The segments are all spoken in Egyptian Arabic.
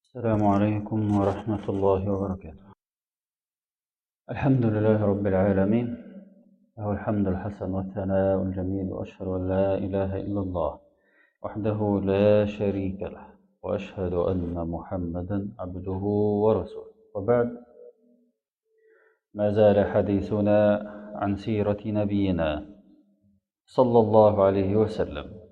السلام عليكم ورحمة الله وبركاته الحمد لله رب العالمين له الحمد الحسن والثناء الجميل وأشهد أن لا إله إلا الله وحده لا شريك له وأشهد أن محمدا عبده ورسوله وبعد ما زال حديثنا عن سيرة نبينا صلى الله عليه وسلم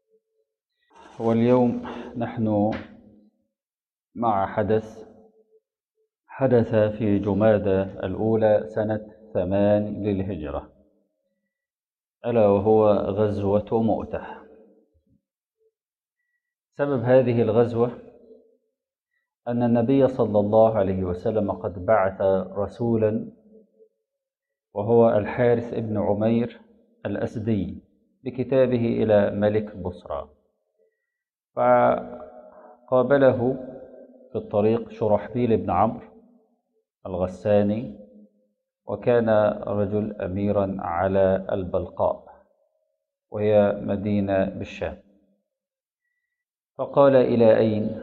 واليوم نحن مع حدث حدث في جمادى الأولى سنة ثمان للهجرة ألا وهو غزوة مؤتة سبب هذه الغزوة أن النبي صلى الله عليه وسلم قد بعث رسولا وهو الحارث ابن عمير الأسدي بكتابه إلى ملك بصرى فقابله في الطريق شرحبيل بن عمرو الغساني وكان رجل أميرا على البلقاء وهي مدينة بالشام فقال إلى أين؟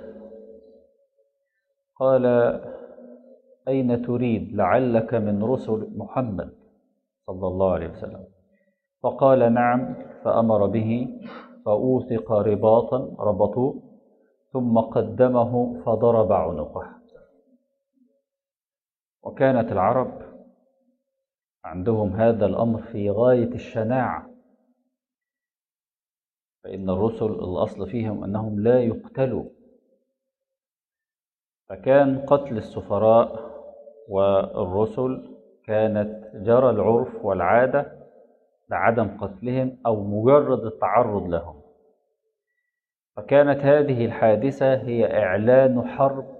قال أين تريد لعلك من رسل محمد صلى الله عليه وسلم فقال نعم فأمر به فأوثق رباطا ربطوه ثم قدمه فضرب عنقه وكانت العرب عندهم هذا الأمر في غاية الشناعة فإن الرسل الأصل فيهم أنهم لا يقتلوا فكان قتل السفراء والرسل كانت جرى العرف والعادة بعدم قتلهم أو مجرد التعرض لهم فكانت هذه الحادثة هي إعلان حرب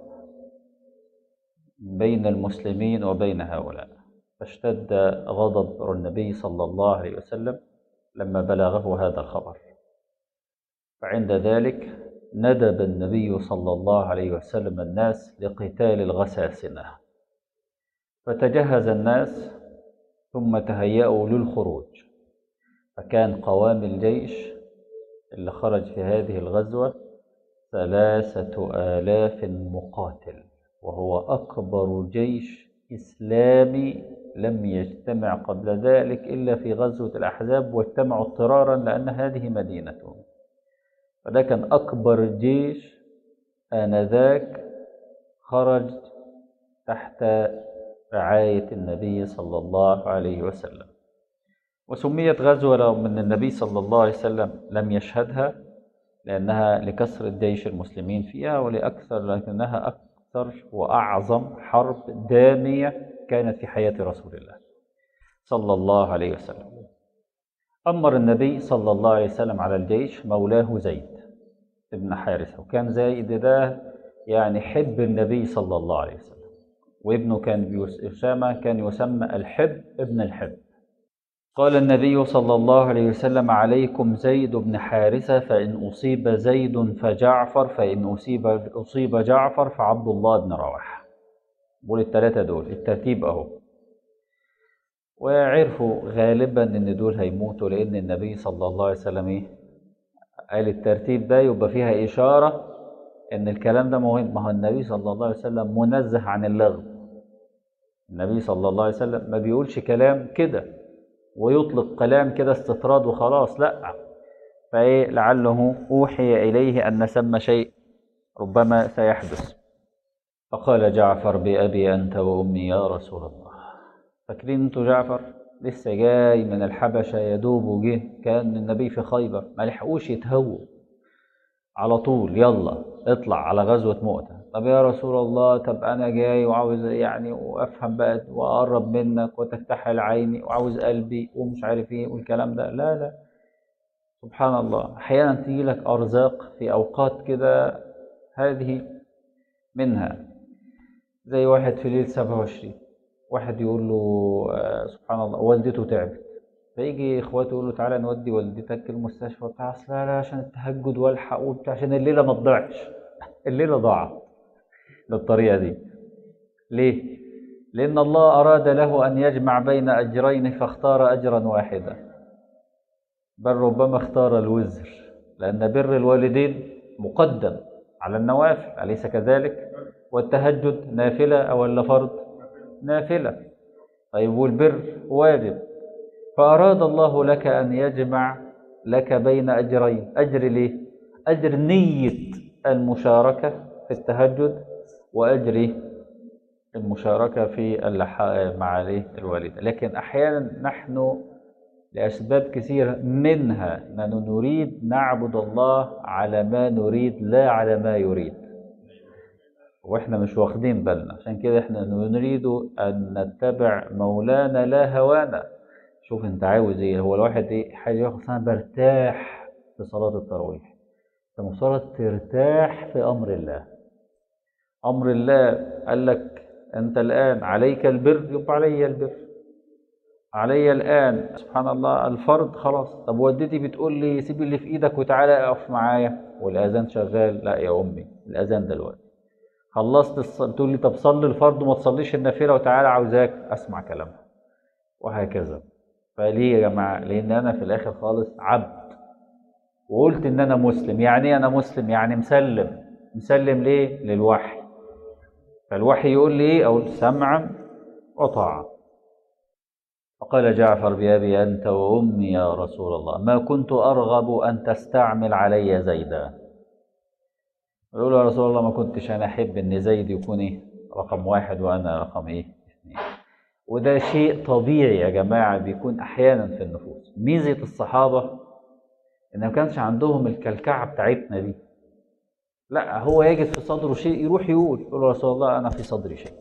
بين المسلمين وبين هؤلاء فاشتد غضب النبي صلى الله عليه وسلم لما بلغه هذا الخبر فعند ذلك ندب النبي صلى الله عليه وسلم الناس لقتال الغساسنة فتجهز الناس ثم تهيأوا للخروج فكان قوام الجيش اللي خرج في هذه الغزوة ثلاثة آلاف مقاتل وهو أكبر جيش إسلامي لم يجتمع قبل ذلك إلا في غزوة الأحزاب واجتمعوا اضطرارا لأن هذه مدينتهم فده كان أكبر جيش آنذاك خرج تحت رعاية النبي صلى الله عليه وسلم وسميت غزوة رغم أن النبي صلى الله عليه وسلم لم يشهدها لأنها لكثرة جيش المسلمين فيها ولأكثر لكنها أكثر وأعظم حرب دامية كانت في حياة رسول الله صلى الله عليه وسلم أمر النبي صلى الله عليه وسلم على الجيش مولاه زيد ابن حارثة وكان زيد ده يعني حب النبي صلى الله عليه وسلم وابنه كان أسامة كان يسمى الحب ابن الحب قال النبي صلى الله عليه وسلم عليكم زيد بن حارثة فإن أصيب زيد فجعفر فإن أصيب أصيب جعفر فعبد الله بن رواحة بقول الثلاثة دول الترتيب أهو وعرفوا غالبا إن دول هيموتوا لأن النبي صلى الله عليه وسلم إيه قال الترتيب ده يبقى فيها إشارة إن الكلام ده مهم ما هو النبي صلى الله عليه وسلم منزه عن اللغو النبي صلى الله عليه وسلم ما بيقولش كلام كده ويطلق كلام كده استطراد وخلاص لا فايه لعله اوحي اليه ان ثم شيء ربما سيحدث فقال جعفر بابي انت وامي يا رسول الله فاكرين انتوا جعفر لسه جاي من الحبشه يدوب وجه كان النبي في خيبر ما لحقوش يتهووا على طول يلا اطلع على غزوه مؤته طب يا رسول الله طب انا جاي وعاوز يعني وافهم بقى واقرب منك وتفتح عيني وعاوز قلبي ومش عارف ايه والكلام ده لا لا سبحان الله احيانا تيجي لك ارزاق في اوقات كده هذه منها زي واحد في ليله 27 واحد يقول له آه سبحان الله والدته تعبت فيجي اخواته يقول له تعالى نودي والدتك المستشفى بتاع اصل لا لا عشان التهجد والحق وبتاع عشان الليله ما تضيعش الليله ضاعت بالطريقة دي ليه؟ لأن الله أراد له أن يجمع بين أجرين فاختار أجرا واحدا بل ربما اختار الوزر لأن بر الوالدين مقدم على النوافل أليس كذلك والتهجد نافلة أو ولا فرض نافلة طيب والبر واجب فأراد الله لك أن يجمع لك بين أجرين أجر ليه أجر نية المشاركة في التهجد وأجر المشاركة في اللحاء مع الايه؟ الوالدة لكن أحيانا نحن لأسباب كثيرة منها أننا نريد نعبد الله على ما نريد لا على ما يريد واحنا مش واخدين بالنا عشان كده احنا نريد ان نتبع مولانا لا هوانا شوف انت عاوز ايه هو الواحد ايه حاجه ياخد انا برتاح في صلاه التراويح انت مفترض ترتاح في امر الله امر الله قال لك انت الان عليك البر يبقى علي البر علي الان سبحان الله الفرض خلاص طب والدتي بتقول لي سيب اللي في ايدك وتعالى اقف معايا والاذان شغال لا يا امي الاذان دلوقتي خلصت الص... تقول لي طب صلي الفرض وما تصليش النافله وتعالى عاوزاك اسمع كلامها وهكذا فليه يا جماعه لان انا في الاخر خالص عبد وقلت ان انا مسلم يعني ايه انا مسلم يعني مسلم مسلم ليه للوحي فالوحي يقول لي ايه او سمعا وطاعه فقال جعفر بأبي أنت وأمي يا رسول الله ما كنت أرغب أن تستعمل علي زيدا يقول يا رسول الله ما كنتش أنا أحب إن زيد يكون إيه رقم واحد وأنا رقم إيه اثنين وده شيء طبيعي يا جماعة بيكون أحيانا في النفوس ميزة الصحابة إن ما كانش عندهم الكلكعة بتاعتنا دي لا هو يجد في صدره شيء يروح يقول يقول يا رسول الله أنا في صدري شيء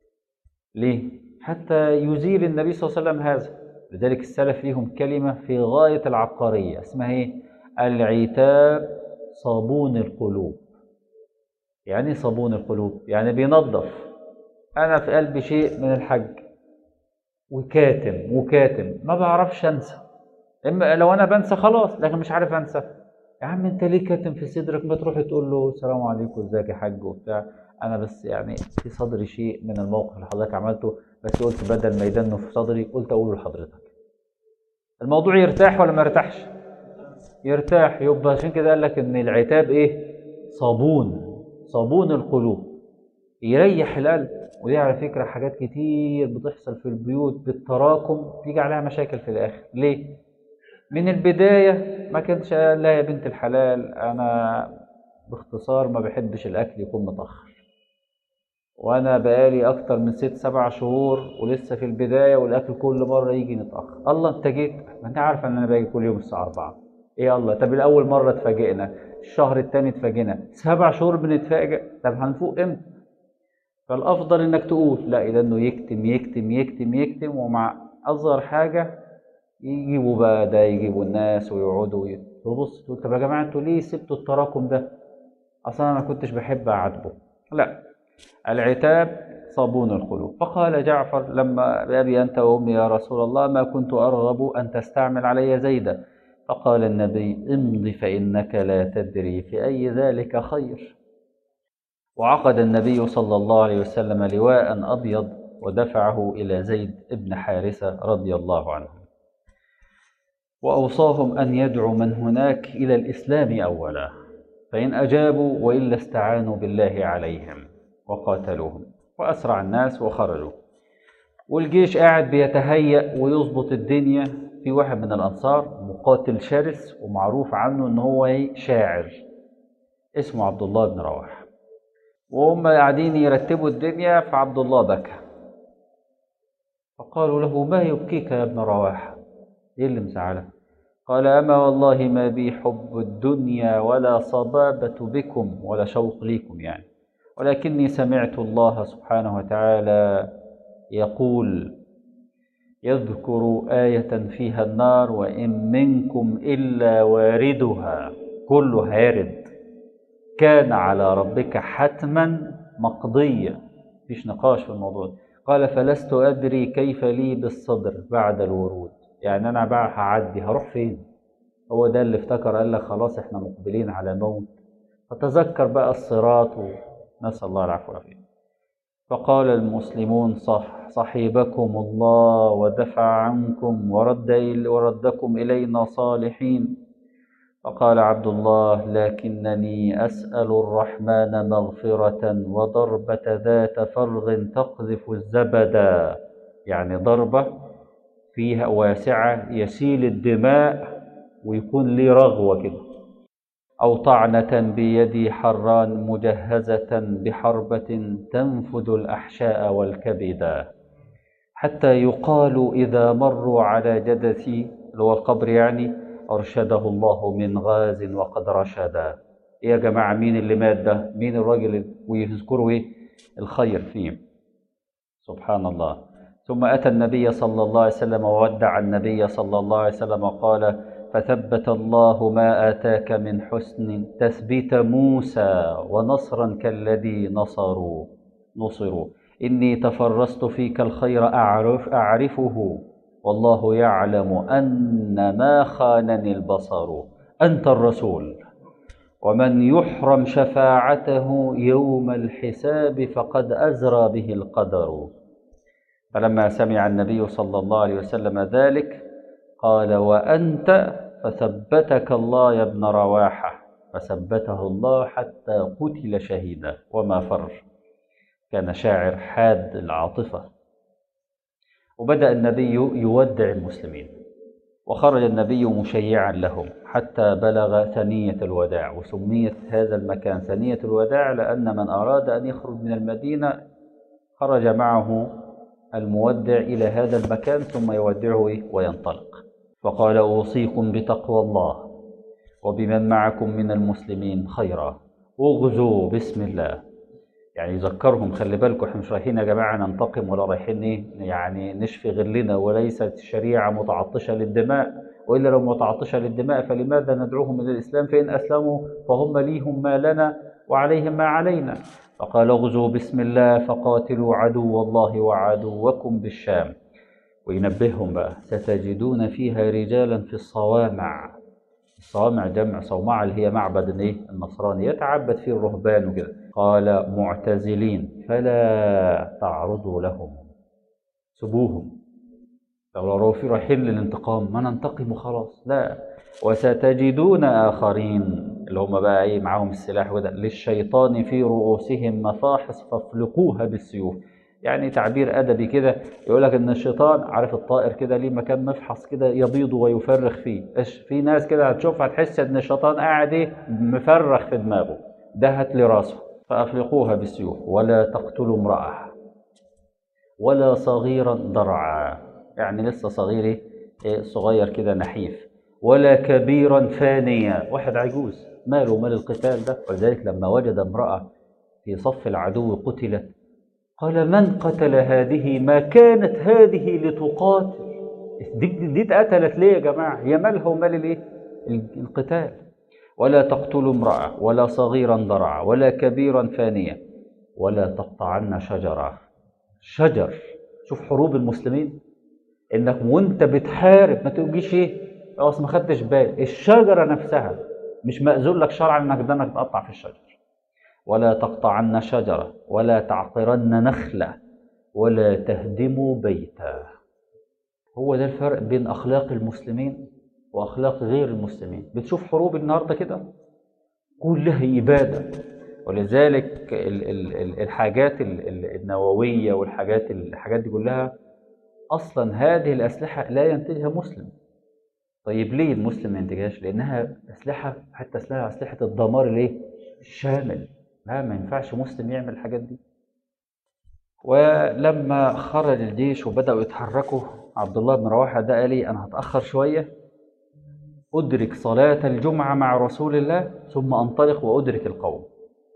ليه؟ حتى يزيل النبي صلى الله عليه وسلم هذا لذلك السلف ليهم كلمة في غاية العبقرية اسمها ايه العتاب صابون القلوب يعني صابون القلوب يعني بينظف انا في قلبي شيء من الحج وكاتم وكاتم ما بعرفش انسى اما لو انا بنسى خلاص لكن مش عارف انسى يا عم انت ليه كاتم في صدرك ما تروح تقول له السلام عليكم ازيك يا حاج وبتاع انا بس يعني في صدري شيء من الموقف اللي حضرتك عملته بس قلت بدل ما يدنه في صدري قلت اقوله لحضرتك الموضوع يرتاح ولا ما يرتاحش يرتاح يبقى عشان كده قال لك ان العتاب ايه صابون صابون القلوب يريح القلب ودي على فكرة حاجات كتير بتحصل في البيوت بالتراكم تيجي عليها مشاكل في الآخر ليه؟ من البداية ما كانش قال لا يا بنت الحلال أنا باختصار ما بحبش الأكل يكون متأخر وانا بقالي اكتر من ست سبع شهور ولسه في البدايه والاكل كل مره يجي متاخر الله انت جيت ما انت عارف ان انا باجي كل يوم الساعه 4 ايه الله طب الاول مره اتفاجئنا الشهر الثاني اتفاجئنا سبع شهور بنتفاجئ طب هنفوق امتى فالافضل انك تقول لا اذا انه يكتم يكتم يكتم يكتم ومع اصغر حاجه يجيبوا بقى ده يجيبوا الناس ويقعدوا تبص تقول طب يا جماعه انتوا ليه سبتوا التراكم ده اصلا انا ما كنتش بحب اعاتبه لا العتاب صابون القلوب فقال جعفر لما بأبي أنت وأمي يا رسول الله ما كنت أرغب أن تستعمل علي زيدا فقال النبي امض فإنك لا تدري في أي ذلك خير وعقد النبي صلى الله عليه وسلم لواء أبيض ودفعه إلى زيد بن حارثة رضي الله عنه وأوصاهم أن يدعوا من هناك إلى الإسلام أولا فإن أجابوا وإلا استعانوا بالله عليهم وقاتلوهم وأسرع الناس وخرجوا والجيش قاعد بيتهيأ ويظبط الدنيا في واحد من الأنصار مقاتل شرس ومعروف عنه إن هو شاعر اسمه عبد الله بن رواحة وهم قاعدين يرتبوا الدنيا فعبد الله بكى فقالوا له ما يبكيك يا ابن رواحة ايه اللي مزعلك قال أما والله ما بي حب الدنيا ولا صبابة بكم ولا شوق ليكم يعني ولكني سمعت الله سبحانه وتعالى يقول يذكر آية فيها النار وإن منكم إلا واردها كله هارد كان على ربك حتما مقضيا مفيش نقاش في الموضوع قال فلست أدري كيف لي بالصدر بعد الورود يعني أنا بقى هعدي هروح فين هو ده اللي افتكر قال لك خلاص احنا مقبلين على موت فتذكر بقى الصراط نسأل الله العفو والعافية فقال المسلمون صح صحيبكم الله ودفع عنكم ورد وردكم إلينا صالحين فقال عبد الله لكنني أسأل الرحمن مغفرة وضربة ذات فرغ تقذف الزبدا يعني ضربة فيها واسعة يسيل الدماء ويكون لي رغوة كده أو طعنة بيدي حران مجهزة بحربة تنفذ الأحشاء والكبدا حتى يقال إذا مروا على جدثي اللي هو القبر يعني أرشده الله من غاز وقد رشدا إيه يا جماعة مين اللي مات ده مين الراجل ويذكروا إيه الخير فيه سبحان الله ثم أتى النبي صلى الله عليه وسلم وودع النبي صلى الله عليه وسلم وقال فثبت الله ما آتاك من حسن تثبيت موسى ونصرا كالذي نصروا نصروا إني تفرست فيك الخير أعرف أعرفه والله يعلم أن ما خانني البصر أنت الرسول ومن يحرم شفاعته يوم الحساب فقد أزرى به القدر فلما سمع النبي صلى الله عليه وسلم ذلك قال وأنت فثبتك الله يا ابن رواحة فثبته الله حتى قتل شهيدا وما فر كان شاعر حاد العاطفة وبدأ النبي يودع المسلمين وخرج النبي مشيعا لهم حتى بلغ ثنية الوداع وسميت هذا المكان ثنية الوداع لأن من أراد أن يخرج من المدينة خرج معه المودع إلى هذا المكان ثم يودعه وينطلق فقال أوصيكم بتقوى الله وبمن معكم من المسلمين خيرا اغزوا بسم الله يعني يذكرهم خلي بالكم احنا مش رايحين يا جماعه ننتقم ولا رايحين ايه يعني نشفي غلنا وليست الشريعه متعطشه للدماء والا لو متعطشه للدماء فلماذا ندعوهم الى الاسلام فان اسلموا فهم ليهم ما لنا وعليهم ما علينا فقال اغزوا بسم الله فقاتلوا عدو الله وعدوكم بالشام وينبههم بقى ستجدون فيها رجالا في الصوامع الصوامع جمع صومعة اللي هي معبد الايه النصراني يتعبد فيه الرهبان وكده قال معتزلين فلا تعرضوا لهم سبوهم لو لو في رايحين للانتقام ما ننتقم خلاص لا وستجدون آخرين اللي هم بقى ايه معاهم السلاح وده للشيطان في رؤوسهم مفاحص فافلقوها بالسيوف يعني تعبير ادبي كده يقول لك ان الشيطان عارف الطائر كده ليه مكان مفحص كده يبيض ويفرخ فيه ايش في ناس كده هتشوفها تحس ان الشيطان قاعد ايه مفرخ في دماغه دهت لراسه فافلقوها بالسيوف ولا تقتلوا امراه ولا صغيرا ضرعا يعني لسه صغير ايه صغير كده نحيف ولا كبيرا فانيا واحد عجوز ماله مال القتال ده ولذلك لما وجد امراه في صف العدو قتلت قال من قتل هذه ما كانت هذه لتقاتل دي, دي اتقتلت ليه يا جماعة هي مالها ومال الايه القتال ولا تقتلوا امرأة ولا صغيرا ضرعا ولا كبيرا فانيا ولا تقطعن شجرة شجر شوف حروب المسلمين انك وانت بتحارب ما تجيش ايه خلاص ما خدتش بالي الشجرة نفسها مش مأذون لك شرعا انك ده انك تقطع في الشجر ولا تقطعن شجرة ولا تعقرن نخلة ولا تهدموا بيتا هو ده الفرق بين أخلاق المسلمين وأخلاق غير المسلمين بتشوف حروب النهاردة كده كلها إبادة ولذلك الحاجات النووية والحاجات الحاجات دي كلها أصلا هذه الأسلحة لا ينتجها مسلم طيب ليه المسلم ما ينتجهاش؟ لأنها أسلحة حتى اسمها أسلحة الدمار الإيه؟ الشامل لا ما ينفعش مسلم يعمل الحاجات دي ولما خرج الجيش وبدأوا يتحركوا عبد الله بن رواحة ده قال لي أنا هتأخر شوية أدرك صلاة الجمعة مع رسول الله ثم أنطلق وأدرك القوم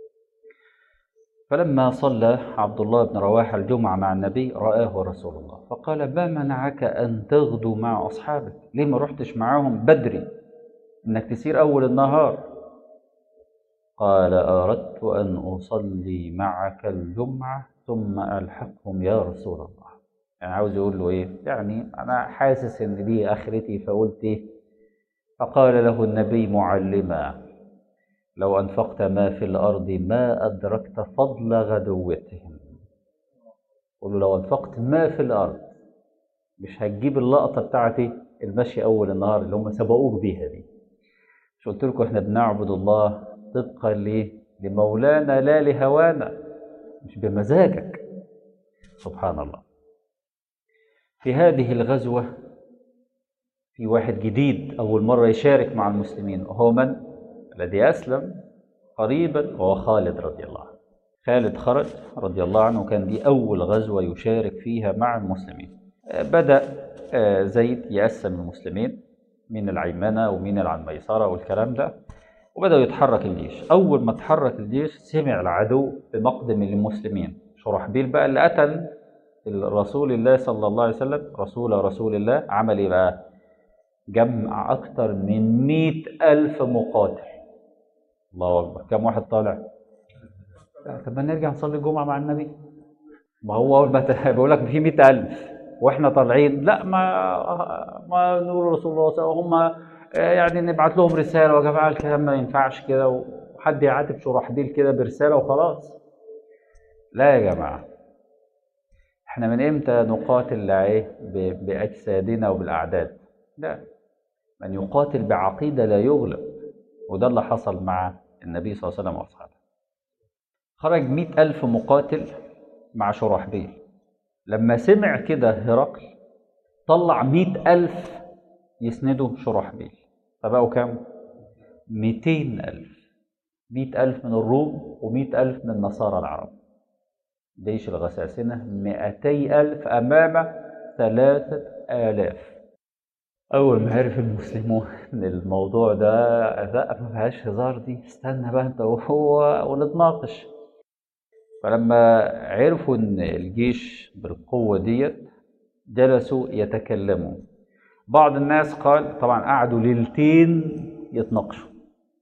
فلما صلى عبد الله بن رواحة الجمعة مع النبي رآه رسول الله فقال ما منعك أن تغدو مع أصحابك ليه ما رحتش معاهم بدري إنك تسير أول النهار قال أردت أن أصلي معك الجمعة ثم ألحقهم يا رسول الله يعني عاوز يقول له إيه يعني أنا حاسس إن دي آخرتي فقلت إيه فقال له النبي معلما لو أنفقت ما في الأرض ما أدركت فضل غدوتهم قل له لو أنفقت ما في الأرض مش هتجيب اللقطة بتاعتي المشي أول النهار اللي هم سبقوك بيها دي مش قلت لكم احنا بنعبد الله طبقا ليه لمولانا لا لهوانا مش بمزاجك سبحان الله في هذه الغزوة في واحد جديد أول مرة يشارك مع المسلمين وهو من؟ الذي أسلم قريبا وهو خالد رضي الله عنه خالد خرج رضي الله عنه كان دي أول غزوة يشارك فيها مع المسلمين بدأ زيد يقسم المسلمين من العيمنة ومن العنميسرة والكلام ده وبدأوا يتحرك الجيش أول ما تحرك الجيش سمع العدو بمقدم المسلمين شرحبيل بقى اللي قتل رسول الله صلى الله عليه وسلم رسول رسول الله عمل ايه بقى جمع أكثر من مئة ألف مقاتل الله أكبر كم واحد طالع طب ما نرجع نصلي الجمعة مع النبي ما هو أول ما بيقول لك في مئة ألف وإحنا طالعين لا ما ما نقول رسول الله صلى الله عليه وسلم هم يعني نبعت لهم رسالة يا جماعة الكلام ما ينفعش كده وحد يعاتب شرحبيل كده برسالة وخلاص لا يا جماعة احنا من امتى نقاتل ايه باجسادنا وبالاعداد لا من يقاتل بعقيده لا يغلب وده اللي حصل مع النبي صلى الله عليه وسلم واصحابه خرج مئة ألف مقاتل مع شرحبيل لما سمع كده هرقل طلع مئة ألف يسندوا شرحبيل فبقوا كام؟ مئتين ألف مئة ألف من الروم ومئة ألف من النصارى العرب جيش الغساسنة مئتي ألف أمام ثلاثة آلاف أول ما عرف المسلمون إن الموضوع ده لا ما فيهاش هزار دي استنى بقى أنت وهو ونتناقش فلما عرفوا إن الجيش بالقوة ديت جلسوا يتكلموا بعض الناس قال طبعا قعدوا ليلتين يتناقشوا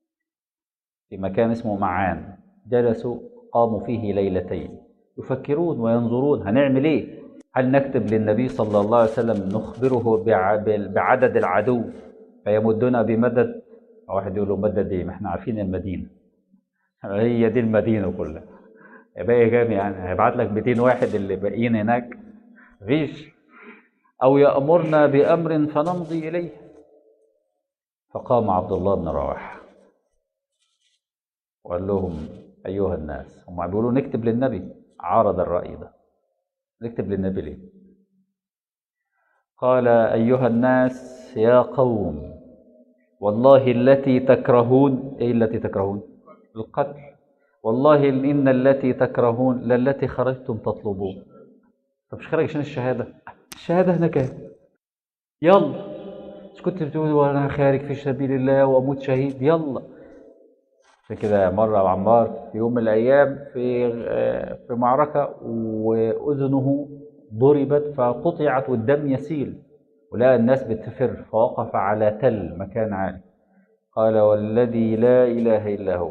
في مكان اسمه معان جلسوا قاموا فيه ليلتين يفكرون وينظرون هنعمل ايه هل نكتب للنبي صلى الله عليه وسلم نخبره بعدد العدو فيمدنا بمدد واحد يقول له مدد ايه ما احنا عارفين المدينه هي دي المدينه كلها باقي كام يعني هيبعت لك 200 واحد اللي باقيين هناك مفيش او يامرنا بامر فنمضي اليه فقام عبد الله بن رواحه وقال لهم ايها الناس هم بيقولوا نكتب للنبي عارض الرأي ده نكتب للنبي ليه قال أيها الناس يا قوم والله التي تكرهون إيه التي تكرهون القتل والله إن التي تكرهون للتي خرجتم تطلبون طب مش خارج عشان الشهادة الشهادة هناك يلا مش كنت بتقول وانا خارج في سبيل الله واموت شهيد يلا في كده مرة عمار في يوم من الأيام في في معركة وأذنه ضربت فقطعت والدم يسيل ولقى الناس بتفر فوقف على تل مكان عالي قال والذي لا إله إلا هو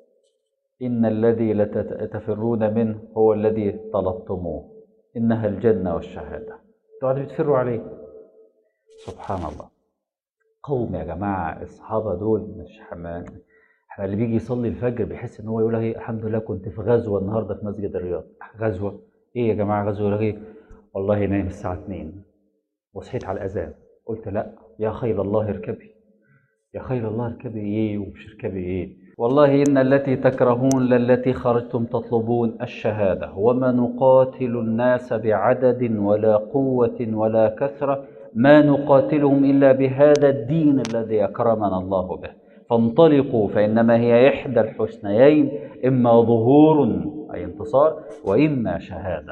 إن الذي لتفرون منه هو الذي طلبتموه إنها الجنة والشهادة تقعدوا بتفروا عليه سبحان الله قوم يا جماعة الصحابة دول مش حمان احنا اللي بيجي يصلي الفجر بيحس ان هو يقول ايه الحمد لله كنت في غزوه النهارده في مسجد الرياض غزوه ايه يا جماعه غزوه يقول ايه والله نايم الساعه 2 وصحيت على الاذان قلت لا يا خيل الله اركبي يا خيل الله اركبي ايه ومش اركبي ايه والله ان التي تكرهون للتي خرجتم تطلبون الشهاده وما نقاتل الناس بعدد ولا قوه ولا كثره ما نقاتلهم الا بهذا الدين الذي اكرمنا الله به فانطلقوا فإنما هي إحدى الحسنيين إما ظهور أي انتصار وإما شهادة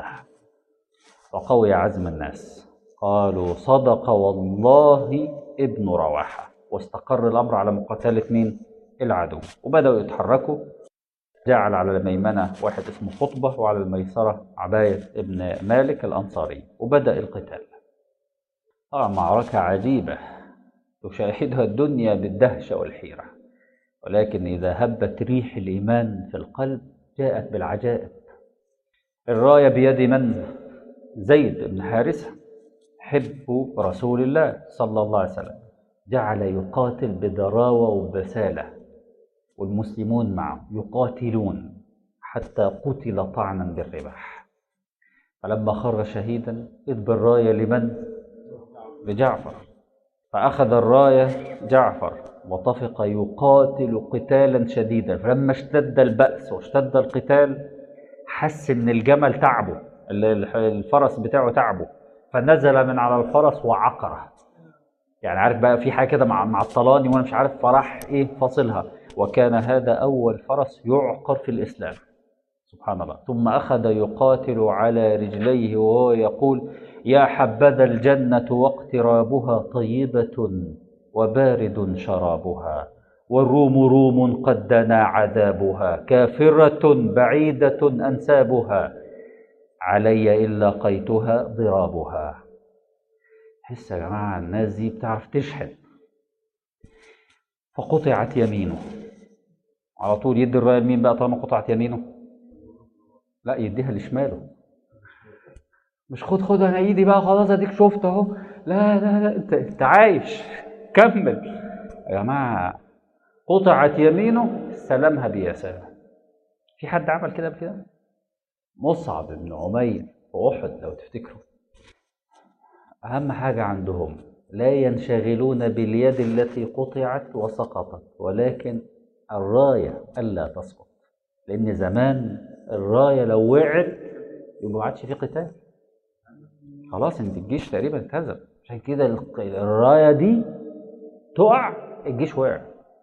وقوي عزم الناس قالوا صدق والله ابن رواحة واستقر الأمر على مقاتلة مين؟ العدو وبدأوا يتحركوا جعل على الميمنة واحد اسمه خطبة وعلى الميسرة عباية ابن مالك الأنصاري وبدأ القتال طبعا معركة عجيبة تشاهدها الدنيا بالدهشة والحيرة ولكن إذا هبت ريح الإيمان في القلب جاءت بالعجائب الراية بيد من؟ زيد بن حارثة حب رسول الله صلى الله عليه وسلم جعل يقاتل بدراوة وبسالة والمسلمون معه يقاتلون حتى قتل طعنا بالرباح فلما خر شهيدا إذ بالراية لمن؟ لجعفر فأخذ الراية جعفر وطفق يقاتل قتالا شديدا فلما اشتد البأس واشتد القتال حس ان الجمل تعبه الفرس بتاعه تعبه فنزل من على الفرس وعقره يعني عارف بقى في حاجه كده مع معطلاني وانا مش عارف فراح ايه فاصلها وكان هذا اول فرس يعقر في الاسلام سبحان الله ثم اخذ يقاتل على رجليه وهو يقول يا حبذا الجنه واقترابها طيبه وبارد شرابها والروم روم قد دنا عذابها كافره بعيده انسابها علي إن لقيتها ضرابها حس يا جماعة الناس دي بتعرف تشحن فقطعت يمينه على طول يدي الراية لمين بقى طالما قطعت يمينه لا يديها لشماله مش خد خد انا ايدي بقى خلاص اديك شفت اهو لا لا لا انت انت عايش كمل يا جماعه قطعت يمينه استلمها بيساره في حد عمل كده بكده مصعب بن عمير في احد لو تفتكروا اهم حاجه عندهم لا ينشغلون باليد التي قطعت وسقطت ولكن الرايه الا تسقط لان زمان الرايه لو وقعت يبقى ما عادش في قتال خلاص انت الجيش تقريبا اتهزم عشان كده الرايه دي تقع الجيش وقع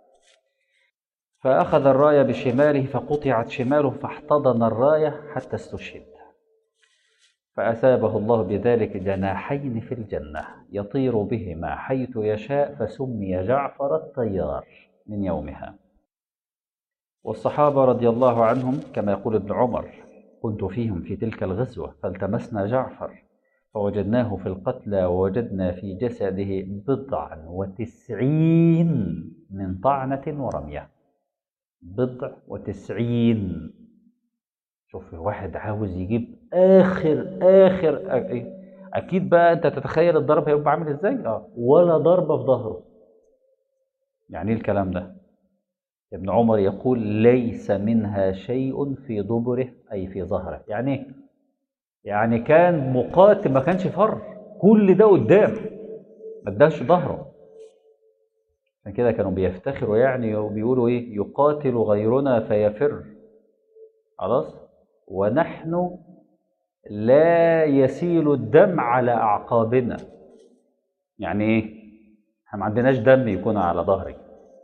فأخذ الراية بشماله فقطعت شماله فاحتضن الراية حتى استشهد فأثابه الله بذلك جناحين في الجنة يطير بهما حيث يشاء فسمي جعفر الطيار من يومها والصحابة رضي الله عنهم كما يقول ابن عمر كنت فيهم في تلك الغزوة فالتمسنا جعفر فوجدناه في القتلى ووجدنا في جسده بضعا وتسعين من طعنة ورمية بضع وتسعين شوف واحد عاوز يجيب اخر اخر اكيد بقى انت تتخيل الضرب هيبقى عامل ازاي اه ولا ضربه في ظهره يعني ايه الكلام ده ابن عمر يقول ليس منها شيء في دبره اي في ظهره يعني ايه يعني كان مقاتل ما كانش فر كل ده قدام ما اداش ظهره عشان كده كانوا بيفتخروا يعني وبيقولوا ايه يقاتل غيرنا فيفر خلاص ونحن لا يسيل الدم على اعقابنا يعني ايه احنا ما عندناش دم يكون على ظهري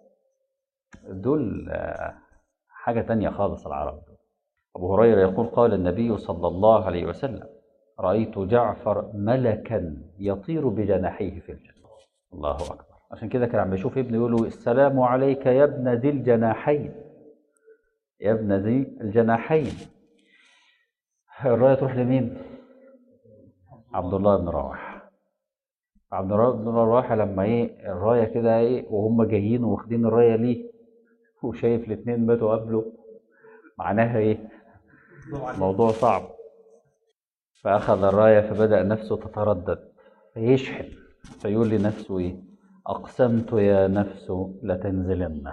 دول حاجه تانية خالص العرب ابو هريره يقول قال النبي صلى الله عليه وسلم رايت جعفر ملكا يطير بجناحيه في الجنه الله اكبر عشان كده كان عم بيشوف ابنه يقول له السلام عليك يا ابن ذي الجناحين يا ابن ذي الجناحين الرايه تروح لمين عبد الله بن رواحه عبد الله بن رواحه لما ايه الرايه كده ايه وهم جايين واخدين الرايه ليه وشايف الاثنين ماتوا قبله معناها ايه موضوع صعب فاخذ الرايه فبدا نفسه تتردد فيشحن فيقول لنفسه ايه أقسمت يا نفس لتنزلن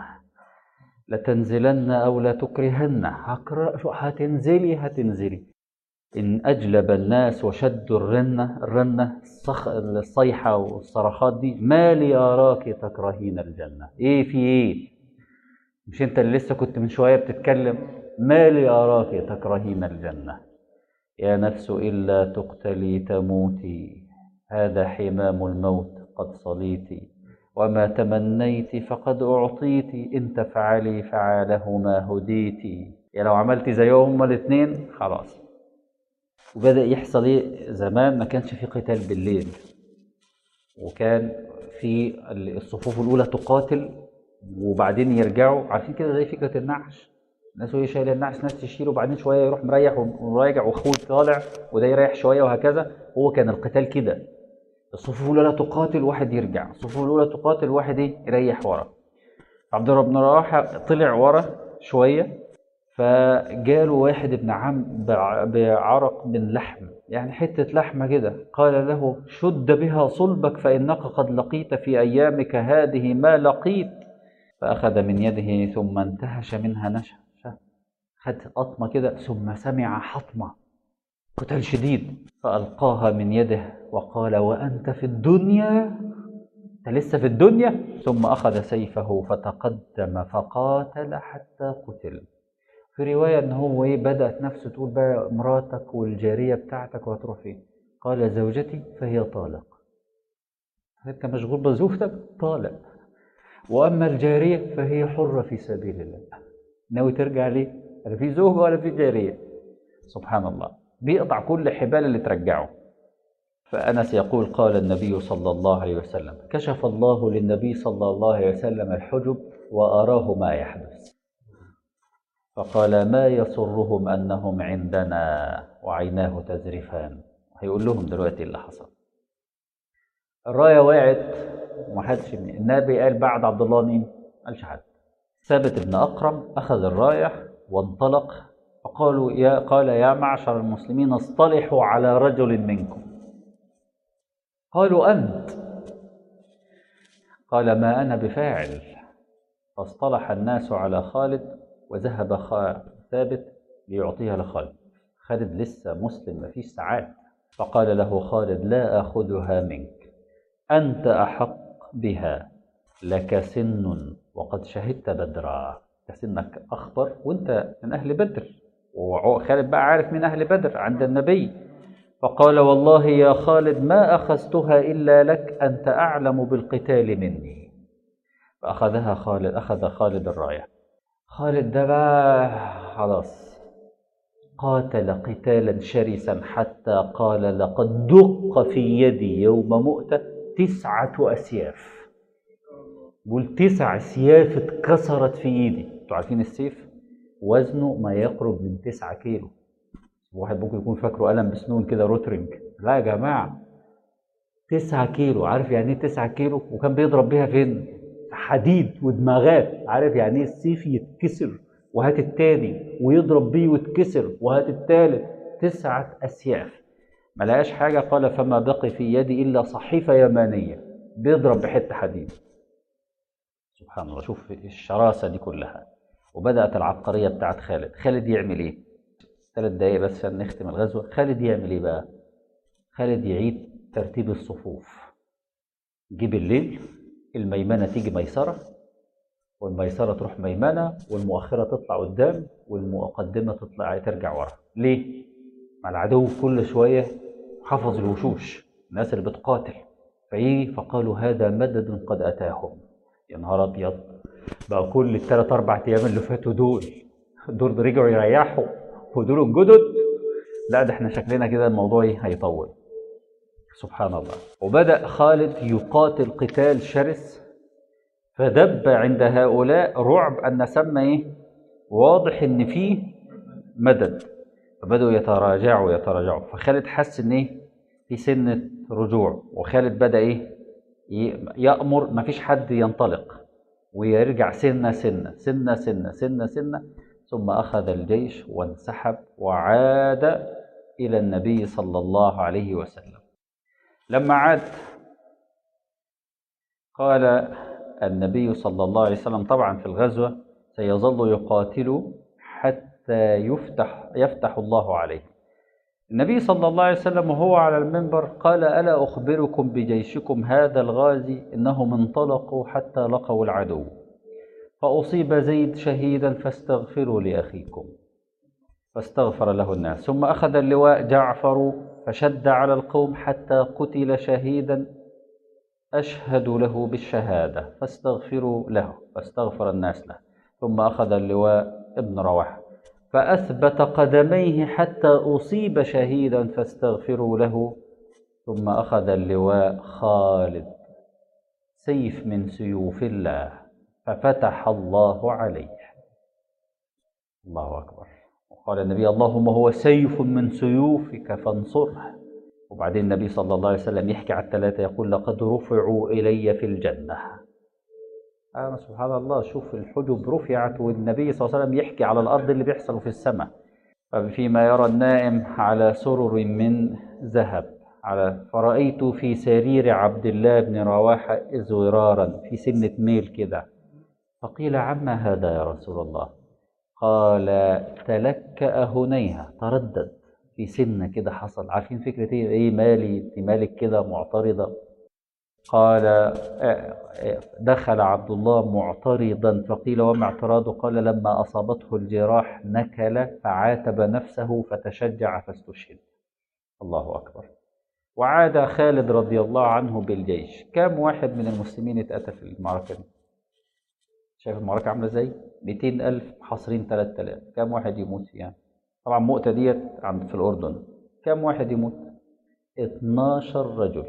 لتنزلن أو لتكرهن هتنزلي هتنزلي إن أجلب الناس وشدوا الرنة الرنة الصخ... الصيحة والصرخات دي ما لي أراك تكرهين الجنة إيه في إيه مش أنت اللي لسه كنت من شوية بتتكلم ما لي أراك تكرهين الجنة يا نفس إلا تقتلي تموتي هذا حمام الموت قد صليتي وما تمنيت فقد أعطيت إن تفعلي فعاله ما هديت يعني لو عملتي زيهم هما الاثنين خلاص وبدأ يحصل ايه زمان ما كانش في قتال بالليل وكان في الصفوف الأولى تقاتل وبعدين يرجعوا عارفين كده زي فكرة النعش ناس وهي شايله النعش ناس تشيله وبعدين شويه يروح مريح وراجع واخوه طالع وده يريح شويه وهكذا هو كان القتال كده الصفوف الاولى تقاتل واحد يرجع الصفوف الاولى تقاتل واحد ايه يريح ورا عبد الله بن رواحه طلع ورا شويه فجاله واحد ابن عم بعرق من لحم يعني حته لحمه كده قال له شد بها صلبك فانك قد لقيت في ايامك هذه ما لقيت فاخذ من يده ثم انتهش منها نشا خد قطمه كده ثم سمع حطمه قتال شديد فألقاها من يده وقال وأنت في الدنيا انت لسه في الدنيا ثم اخذ سيفه فتقدم فقاتل حتى قتل في روايه ان هو ايه بدات نفسه تقول بقى مراتك والجاريه بتاعتك وهتروح فين قال زوجتي فهي طالق انت مشغول بزوجتك طالق واما الجاريه فهي حره في سبيل الله ناوي ترجع ليه لا في زوجه ولا في جاريه سبحان الله بيقطع كل حبال اللي ترجعه فأنس يقول قال النبي صلى الله عليه وسلم كشف الله للنبي صلى الله عليه وسلم الحجب وأراه ما يحدث فقال ما يسرهم أنهم عندنا وعيناه تزرفان هيقول لهم دلوقتي اللي حصل الراية وقعت ومحدش النبي قال بعد عبد الله مين؟ قالش حد ثابت بن أقرم أخذ الراية وانطلق فقالوا يا قال يا معشر المسلمين اصطلحوا على رجل منكم قالوا أنت قال ما أنا بفاعل فاصطلح الناس على خالد وذهب ثابت ليعطيها لخالد خالد لسه مسلم مفيش ساعات فقال له خالد لا آخذها منك أنت أحق بها لك سن وقد شهدت بدرا سنك أخبر وأنت من أهل بدر وخالد بقى عارف من أهل بدر عند النبي فقال والله يا خالد ما أخذتها إلا لك أنت أعلم بالقتال مني فأخذها خالد أخذ خالد الراية خالد ده بقى خلاص قاتل قتالا شرسا حتى قال لقد دق في يدي يوم مؤتة تسعة أسياف بقول تسع سياف اتكسرت في ايدي انتوا عارفين السيف وزنه ما يقرب من تسعة كيلو واحد ممكن يكون فاكره قلم بسنون كده روترنج لا يا جماعة تسعة كيلو عارف يعني ايه تسعة كيلو وكان بيضرب بيها فين حديد ودماغات عارف يعني ايه السيف يتكسر وهات التاني ويضرب بيه ويتكسر وهات التالت تسعة أسياف ما لقاش حاجة قال فما بقي في يدي إلا صحيفة يمانية بيضرب بحتة حديد سبحان الله شوف الشراسة دي كلها وبدأت العبقرية بتاعت خالد خالد يعمل ايه ثلاث دقايق بس عشان نختم الغزوة خالد يعمل ايه بقى خالد يعيد ترتيب الصفوف جيب الليل الميمنة تيجي ميسرة والميسرة تروح ميمنة والمؤخرة تطلع قدام والمقدمة تطلع ترجع ورا ليه؟ مع العدو كل شوية حفظ الوشوش الناس اللي بتقاتل فيجي فقالوا هذا مدد قد أتاهم يا نهار أبيض بقى كل الثلاث أربع أيام اللي فاتوا دول دول رجعوا يريحوا ودول الجدد لا ده احنا شكلنا كده الموضوع ايه هيطول سبحان الله وبدأ خالد يقاتل قتال شرس فدب عند هؤلاء رعب أن سمى إيه؟ واضح إن فيه مدد فبدأوا يتراجعوا يتراجعوا فخالد حس إن إيه؟ في سنة رجوع وخالد بدأ إيه؟ يأمر ما فيش حد ينطلق ويرجع سنة سنة سنة سنة سنة سنة ثم أخذ الجيش وانسحب وعاد إلى النبي صلى الله عليه وسلم لما عاد قال النبي صلى الله عليه وسلم طبعا في الغزوة سيظل يقاتل حتى يفتح يفتح الله عليه النبي صلى الله عليه وسلم وهو على المنبر قال ألا أخبركم بجيشكم هذا الغازي إنهم انطلقوا حتى لقوا العدو فأصيب زيد شهيدا فاستغفروا لأخيكم فاستغفر له الناس ثم أخذ اللواء جعفر فشد على القوم حتى قتل شهيدا أشهد له بالشهادة فاستغفروا له فاستغفر الناس له ثم أخذ اللواء ابن رواحة فأثبت قدميه حتى أصيب شهيدا فاستغفروا له ثم أخذ اللواء خالد سيف من سيوف الله ففتح الله عليه الله أكبر وقال النبي اللهم هو سيف من سيوفك فانصره وبعدين النبي صلى الله عليه وسلم يحكي على الثلاثة يقول لقد رفعوا إلي في الجنة آه سبحان الله شوف الحجب رفعت والنبي صلى الله عليه وسلم يحكي على الأرض اللي بيحصل في السماء فيما يرى النائم على سرر من ذهب على فرأيت في سرير عبد الله بن رواحة إزورارا في سنة ميل كده فقيل عما هذا يا رسول الله قال تلكأ هنيها تردد في سنة كده حصل عارفين فكرة ايه ايه مالي انت مالك كده معترضة قال آه، آه، دخل عبد الله معترضا فقيل وما اعتراضه قال لما أصابته الجراح نكل فعاتب نفسه فتشجع فاستشهد الله أكبر وعاد خالد رضي الله عنه بالجيش كم واحد من المسلمين اتقتل في المعركة دي شايف المعركة عاملة ازاي 200 ألف حاصرين 3000 كم واحد يموت يعني طبعا مؤتة ديت عند في الأردن كم واحد يموت 12 رجل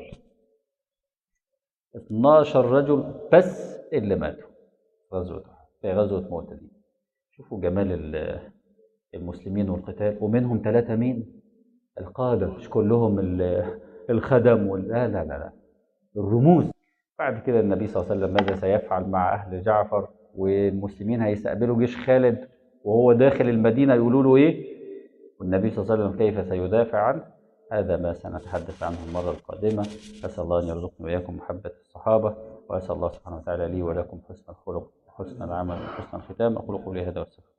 12 رجل بس اللي ماتوا في غزوة في غزوة مؤتة دي شوفوا جمال ال- المسلمين والقتال ومنهم ثلاثة مين القادة مش كلهم ال- الخدم وال... لا لا لا لا الرموز بعد كده النبي صلى الله عليه وسلم ماذا سيفعل مع أهل جعفر والمسلمين هيستقبلوا جيش خالد وهو داخل المدينة يقولوا له إيه والنبي صلى الله عليه وسلم كيف سيدافع عنه هذا ما سنتحدث عنه المرة القادمة أسأل الله أن يرزقني وإياكم محبة الصحابة وأسأل الله سبحانه وتعالى لي ولكم حسن الخلق وحسن العمل وحسن الختام أقول قولي هذا واستغفر